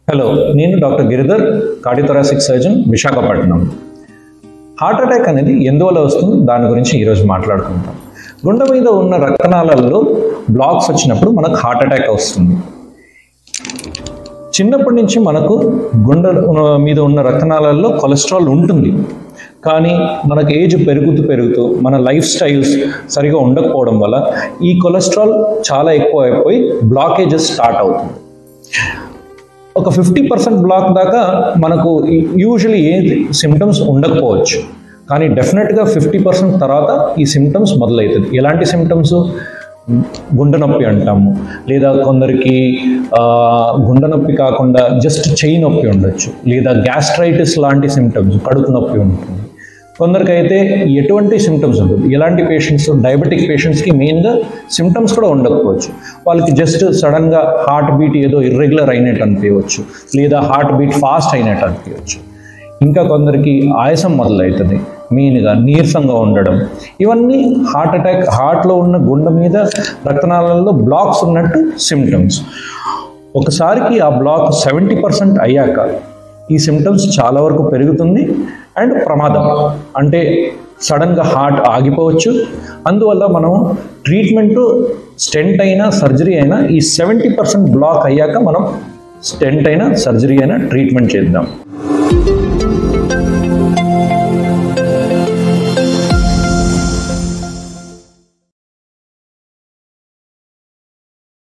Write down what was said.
hello నేను doctor Giridhar cardiothoracic surgeon Visakhapatnam heart attack అనేది ఎందువల్ల వస్తుంది దాని గురించి ఈరోజు మాట్లాడుకుంటాం గుండె మీద ఉన్న రక్తనాళాలలో బ్లాక్స్ వచ్చినప్పుడు మనకు హార్ట్ అటాక్ వస్తుంది చిన్నప్పటి నుంచి మనకు గుండె మీద ఉన్న రక్తనాళాల్లో కొలెస్ట్రాల్ ఉంటుంది కానీ మనకు ఏజ్ పెరుగుతూ పెరుగుతూ మన లైఫ్ స్టైల్స్ సరిగా ఉండకపోవడం వల్ల ఈ కొలెస్ట్రాల్ చాలా ఎక్కువ అయిపోయి బ్లాకేజెస్ స్టార్ట్ అవుతుంది ఒక ఫిఫ్టీ పర్సెంట్ బ్లాక్ దాకా మనకు యూజువలీ ఏ సిమ్టమ్స్ ఉండకపోవచ్చు కానీ డెఫినెట్గా ఫిఫ్టీ పర్సెంట్ తర్వాత ఈ సిమ్టమ్స్ మొదలవుతుంది ఎలాంటి సిమ్టమ్స్ గుండె నొప్పి అంటాము లేదా కొందరికి ఆ, గుండె నొప్పి కాకుండా జస్ట్ చెయ్యి నొప్పి ఉండొచ్చు లేదా గ్యాస్ట్రైటిస్ లాంటి సిమ్టమ్స్ కడుపు నొప్పి ఉంటుంది కొందరికైతే ఎటువంటి సిమ్టమ్స్ ఉంటుంది ఎలాంటి పేషెంట్స్ డయాబెటిక్ పేషెంట్స్కి మెయిన్గా సిమ్టమ్స్ కూడా ఉండకపోవచ్చు వాళ్ళకి జస్ట్ సడన్గా హార్ట్ బీట్ ఏదో ఇర్రెగ్యులర్ అయినట్టు అనిపించవచ్చు లేదా హార్ట్ బీట్ ఫాస్ట్ అయినట్టు అనిపించవచ్చు ఇంకా కొందరికి ఆయాసం మొదలవుతుంది మెయిన్గా నీరసంగా ఉండడం ఇవన్నీ హార్ట్ అటాక్ హార్ట్లో ఉన్న గుండె మీద రక్తనాళాలలో బ్లాక్స్ ఉన్నట్టు సిమ్టమ్స్ ఒకసారికి ఆ బ్లాక్ సెవెంటీ పర్సెంట్ అయ్యాక ఈ సిమ్టమ్స్ చాలా వరకు పెరుగుతుంది అండ్ ప్రమాదం అంటే సడన్గా హార్ట్ ఆగిపోవచ్చు అందువల్ల మనం ట్రీట్మెంట్ స్టెంట్ అయినా సర్జరీ అయినా ఈ సెవెంటీ పర్సెంట్ బ్లాక్ అయ్యాక మనం స్టెంట్ అయినా సర్జరీ అయినా ట్రీట్మెంట్ చేద్దాం